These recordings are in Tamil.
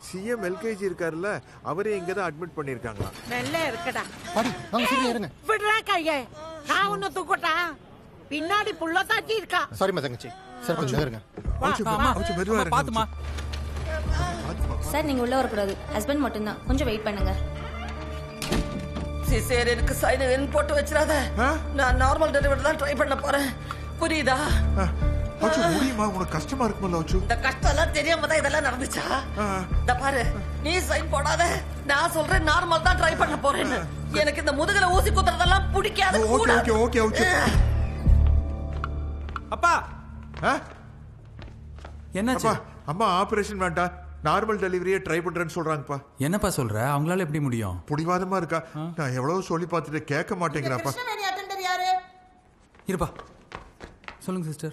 சிஎம் எல்கேஜி இருக்காருல்ல அவரே இங்க தான் அட்மிட் பண்ணிருக்காங்களா மெல்ல இருக்கடா பாடி வாங்க சீக்கிரம் இருங்க விடுறா கைய நான் ஒன்னு தூக்கட்டா பின்னாடி புள்ள தாச்சி இருக்கா சாரிம்மா தங்கச்சி சார் கொஞ்சம் இருங்க மெதுவா இருங்க. பாத்துமா சார் நீங்க உள்ள வரக்கூடாது ஹஸ்பண்ட் மட்டும்தான் கொஞ்சம் வெயிட் பண்ணுங்க சிசேரியனுக்கு சைனன் போட்டு வச்சிடாத நான் நார்மல் டெலிவரி தான் ட்ரை பண்ண போறேன் புரியுதா அச்சு முடியுமா உனக்கு கஷ்டமா இருக்கும்ல அச்சு இந்த கஷ்டம் எல்லாம் தெரியாம தான் இதெல்லாம் நடந்துச்சா இந்த பாரு நீ சைன் போடாத நான் சொல்றேன் நார்மல் தான் ட்ரை பண்ண போறேன்னு எனக்கு இந்த முதுகுல ஊசி குத்துறதெல்லாம் பிடிக்காது ஓகே கூட ஓகே ஓகே ஓகே அப்பா அப்பா என்னாச்சு அம்மா ஆபரேஷன் வேண்டாம் நார்மல் டெலிவரியே ட்ரை பண்றேன்னு சொல்றாங்கப்பா என்னப்பா சொல்ற அவங்களால எப்படி முடியும் புடிவாதமா இருக்கா நான் எவ்வளவு சொல்லி பார்த்துட்டு கேட்க மாட்டேங்கிறாப்பா கிருஷ்ணவேணி அட்டெண்டர் யாரு இருப்பா சொல்லுங்க சிஸ்டர்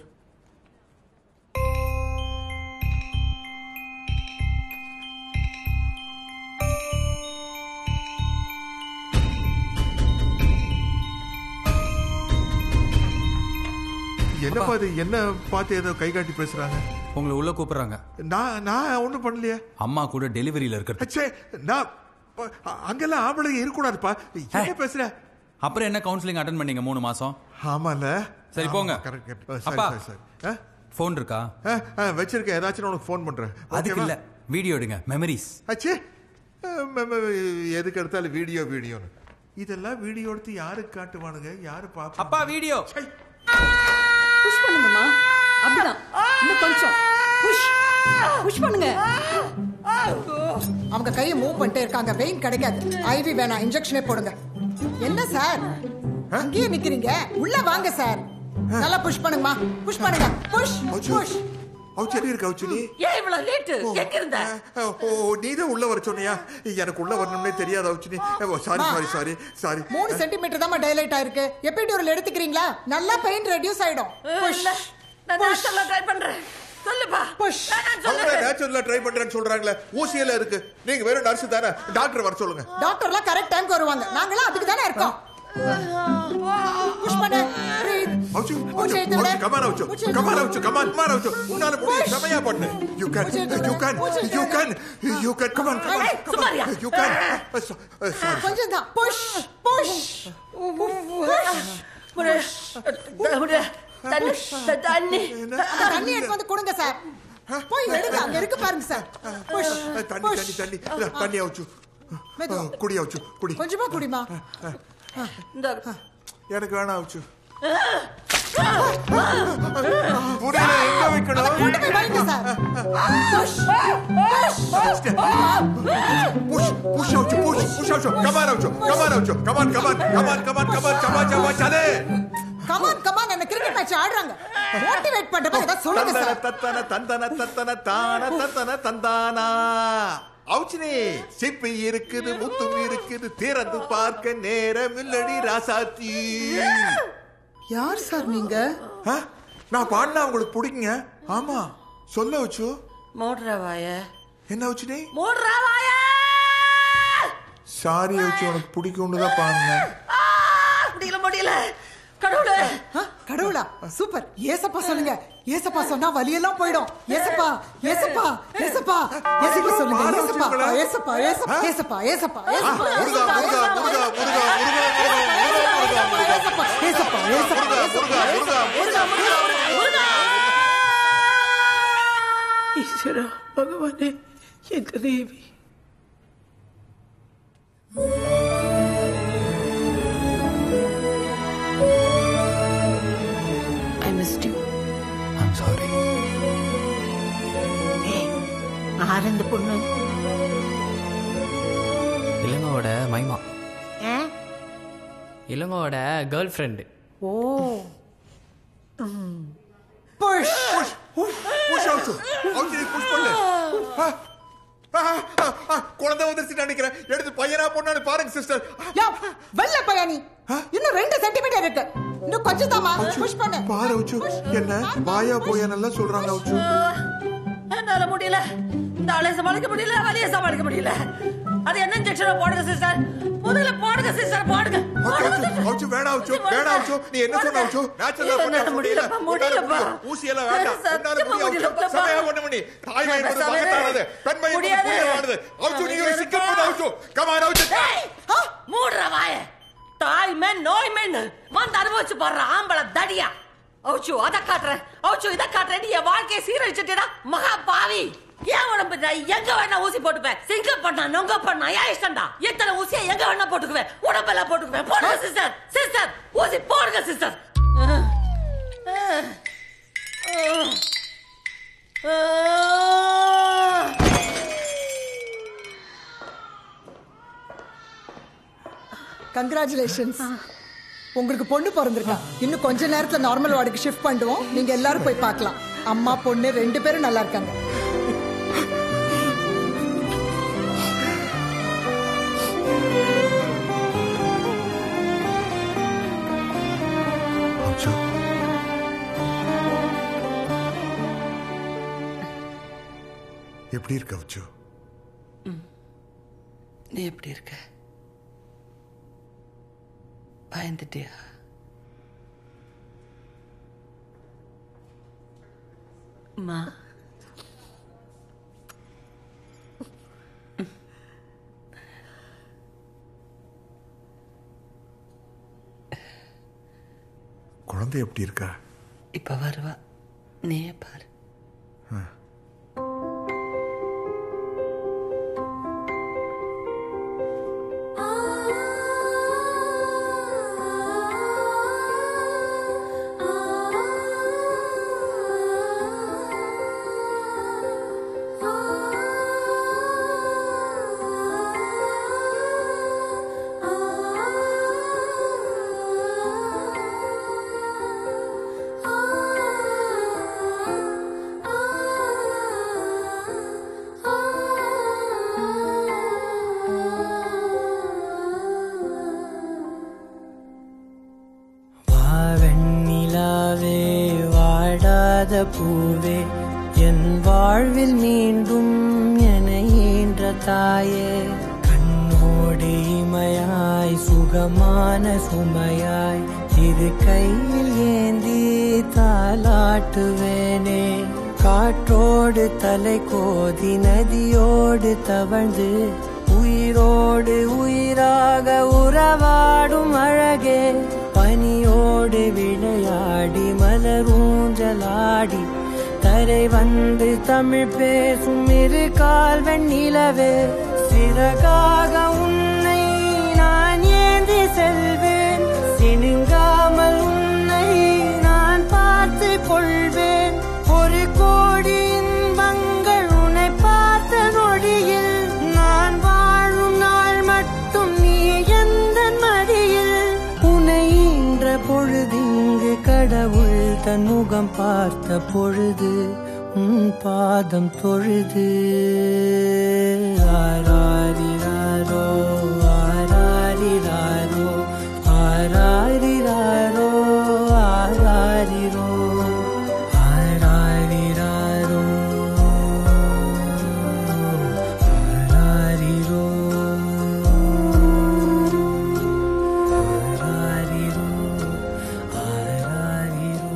என்னப்பா இது என்ன பார்த்து ஏதோ கை காட்டி பேசுறாங்க உங்களை உள்ள கூப்பிடுறாங்க நான் நான் ஒண்ணும் பண்ணலையே அம்மா கூட டெலிவரியில இருக்கிறது அச்சே நான் ப- அ- அங்கெல்லாம் ஆம்பளைங்க இருக்கக்கூடாதுப்பா என்ன பேசுற அப்புறம் என்ன கவுன்சிலிங் அட்டன் பண்ணீங்க மூணு மாசம் ஆமால சரி போங்க கரெக்ட் கரெக்ட் அப்பா சரி சரி சரி ஆ? ஃபோன் இருக்கா ஆ, ஆ, வச்சிருக்கேன் ஏதாச்சும் நான் உனக்கு ஃபோன் பண்றேன் அதுக்கு ஓகேவா? இல்ல வீடியோ எடுங்க மெமரிஸ் அச்சே ஆ, ம- ம- எதுக்கு எடுத்தாலும் வீடியோ வீடியோன்னு இதெல்லாம் வீடியோ எடுத்து யாருக்கு காட்டுவானுங்க யாரு பாப்பா அப்பா வீடியோ புஷ் பண்ணுங்கம்மா அப்படிதான் இன்னும் கொஞ்சம் புஷ் புஷ் பண்ணுங்க அவங்க கையை மூவ் பண்ணிட்டே இருக்காங்க வெயின் கிடைக்காது ஐவி வேணாம் இன்ஜெக்ஷனே போடுங்க என்ன சார் அங்கேயே நிக்கிறீங்க உள்ள வாங்க சார் நல்லா புஷ் பண்ணுங்கம்மா புஷ் பண்ணுங்க புஷ் புஷ் அவுச்சலி இருக்கு அவுச்சலி ஏன் இவ்வளவு லேட்டு எங்க இருந்த ஓ நீ தான் உள்ள வர சொன்னியா எனக்கு உள்ள வரணும்னே தெரியாது அவுச்சலி சாரி அம்மா. சாரி சாரி சாரி மூணு சென்டிமீட்டர் தான் டைலைட் ஆயிருக்கு எபிடியூரல் எடுத்துக்கிறீங்களா நல்லா பெயின் ரெடியூஸ் ஆயிடும் புஷ் இல்ல, நான் நேச்சுரலா ட்ரை பண்றேன் சொல்லுப்பா புஷ் வேணாம் அவங்க சொல்லு நேச்சுரலா ட்ரை பண்றேன்னு சொல்றாங்களே ஊசியில இருக்கு நீங்க வெறும் நர்ஸ் தானே டாக்டர் வர சொல்லுங்க டாக்டர்லாம் கரெக்ட் டைம்க்கு வருவாங்க நாங்களாம் அதுக்கு தானே இருக்கோம் புஷ் பண்ணு breathe. அவுச்சு மூச்சு அவுச்சு இழுத்து விடு. அவுச்சு கமான் அவுச்சு மூச்சு இழுத்து கமான் விடு. அவுச்சு கமான் கமான் அவுச்சு உன்னால முடியும் செமையா பண்ணு யூ கேன் மூச்சு இழுத்து யூ விடு. கேன் மூச்சு இழுத்து யூ விடு. Can you can come on come on ஏய், சுமாரியா? யூ கேன் சாரி கொஞ்சம் தான் புஷ் புஷ் ஒரு- ஒரு- தண்ணி தண்ணி அந்த தண்ணி எடுத்து வந்து கொடுங்க சார் போய் எடுங்க அங்க இருக்கு பாருங்க சார் புஷ் தண்ணி தண்ணி தண்ணி இதா, தண்ணி அவுச்சு மெதுவா. குடி அவுச்சு குடி கொஞ்சமா குடிமா இந்த எனக்கு வேணாம் அவுச்சு புரியல எங்க வைக்கணும் கொண்டு போய் வைங்க சார் புஷ் push push அவுச்சு push push அவுச்சு கமான் அவுச்சு கமான் அவுச்சு come on come on come on come on come on சமா சமா சலே கமான் கமான் என்ன கிரிக்கெட் மேட்ச் ஆடுறாங்க மோட்டிவேட் பண்ற மாதிரி ஏதாவது சொல்லுங்க தந்தன சார் தத்தன தந்தன தத்தன தான தத்தன தந்தானா அவுச்சினே சிப்பி இருக்குது முத்தும் இருக்குது திறந்து பார்க்க நேரம் இல்லடி ராசாத்தி யார் சார் நீங்க ஆ? நான் பாடினா உங்களுக்கு பிடிக்குங்க ஆமா சொல்ல வச்சு மூடுறா வாய என்ன வச்சுனே மூடுறா வாய சாரி வச்சு உனக்கு பிடிக்கும்னு தான் பாடினேன் ஆ, முடியல முடியல கடவுளே ஆ, கடவுளா சூப்பர் ஏசப்பா சொல்லுங்க ஏசப்பா சொன்னா வலியெல்லாம் போயிடும் ஏசப்பா ஏசப்பா ஏசப்பா ஏசப்பா சொல்லுங்க ஏசப்பா ஏசப்பா ஏசப்பா ஏசப்பா ஏசப்பா ஏசப்பா முருகா முருகா முருகா முருகா முருகா முருகா முருகா ஏசப்பா ஏசப்பா ஏசப்பா முருகா முருகா முருகா முருகா ஈஸ்வரா பகவானே என் Devi I missed you I'm sorry ஆர் இந்த பொண்ணு இளங்கோட மைமா ஆ? இளங்கோட கேர்ள் ஃப்ரெண்டு ஓ புஷ் புஷ் அவுச்சு அவுச்சு புஷ் பண்ணு ஆ, ஆ, ஆ, ஆ, குழந்தை வந்துருச்சு நினைக்கிறேன் எடுத்து பையனா பொண்ணான்னு பாருங்க சிஸ்டர் யா வெள்ள பையானி இன்னும் ரெண்டு சென்டிமீட்டர் இருக்கு இன்னும் கொஞ்சம் தாமா புஷ் பண்ணு பாரு அவுச்சு என்ன வாயா போயா நல்லா சொல்றாங்க அவுச்சு என்னால முடியல இந்த ஆளை சமாளிக்க முடியல வலிய சமாளிக்க முடியல அது என்ன இன்ஜெக்ஷன் போடுங்க சிஸ்டர் முதல்ல போடுங்க சிஸ்டர் போடுங்க போடுங்க sister. அவுச்சு வேணா அவுச்சு வேணா அவுச்சு நீ என்ன சொன்ன அவுச்சு நேச்சுரலா பண்ண என்னால முடியலப்பா, முடியலப்பா. ஊசி எல்லாம் வேண்டாம் சத்தியமா உன்னால முடியும் அவுச்சு முடியலப்பா. சமையா பண்ண பண்ணி தாய்மை என்பது சமையலே. மகத்தானது பெண்மை என்பது முடியாது. புனிதமானது அவுச்சு நீங்க ஒரு சிங்கப்பூர் அவுச்சு கமான் அவுச்சு டேய், மூடுற வாய தாய் மேன் நோய் மேன் வந்து அனுபவிச்சு பாடுற ஆம்பளை தடியா அவுச்சு அத காட்டுறேன் அவுச்சு இத காட்டுறேன் நீ என் வாழ்க்கையை சீரழிச்சுட்டா மகா பாவி ஏன் உடம்பு நான் எங்க வேணா ஊசி போட்டுப்பேன் சிங்க பண்ணா நொங்க பண்ணா ஏன் இஷ்டம்டா எத்தனை ஊசியை எங்க வேணா போட்டுக்குவேன் உடம்பெல்லாம் போட்டுக்குவேன் போடுங்க சிஸ்டர் சிஸ்டர் ஊசி போடுங்க சிஸ்டர் கங்க்ராச்சுலேஷன்ஸ் உங்களுக்கு பொண்ணு பிறந்திருக்கா இன்னும் கொஞ்ச நேரத்துல நார்மல் வார்டுக்கு ஷிஃப்ட் பண்ணுவோம் நீங்க எல்லாரும் போய் பார்க்கலாம் அம்மா பொண்ணு ரெண்டு பேரும் நல்லா இருக்காங்க அவுச்சு எப்படி இருக்க அவுச்சு நீ எப்படி இருக்க பயந்துட்டியா மா குழந்தை எப்படி இருக்கா இப்ப வருவா நீ பாரு வாவெண்ணிலாவே வாடாத பூவே என் வாழ்வில் மீண்டும் என ஈன்ற தாயே கண்ணோடு இமையாய் சுகமான சுமையாய் இரு கையில் ஏந்தி தாலாட்டுவேனே காற்றோடு தலை கோதி நதியோடு தவழ்ந்து உயிரோடு உயிராக உறவாடும் அழகே பனியோடு விளையாடி மலரூஞ்சலாடி தரை வந்து தமிழ் பேசும் இரு கால் வெண்ணிலவே சிறகாக உன்னை நான் ஏந்தி செல்வேன் சினுங்காமல் உன்னை நான் பார்த்து கொள்வேன் ஒரு கோடி இன்பங்கள் உன்னை பார்த்த நொடியில் நான் வாழும் நாள் மட்டும் நீ எந்த மடியில் உன்னை ஈன்ற பொழுதிங்கு கடவுள் தன் முகம் பார்த்த பொழுது உன் பாதம் தொழுது ஆராரிராரோ ஆராரிராரோ ஆராரிராரோ ஆராரிரோ ஆராரிராரோ ஆராரிரோ ஆராரிரோ ஆராரிரோ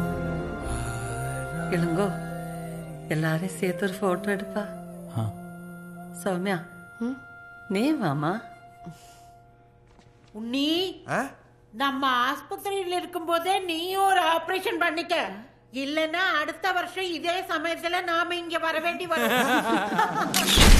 இளங்கோ எல்லாரையும் சேர்த்து ஒரு போட்டோ எடுப்பா ஆ சௌமியா நீ வாமா உன்னி நம்ம ஆஸ்பத்திரியில் இருக்கும்போதே நீயும் ஒரு ஆபரேஷன் பண்ணிக்க இல்லனா அடுத்த வருஷம் இதே சமயத்துல நாம இங்க வர வேண்டி வரும்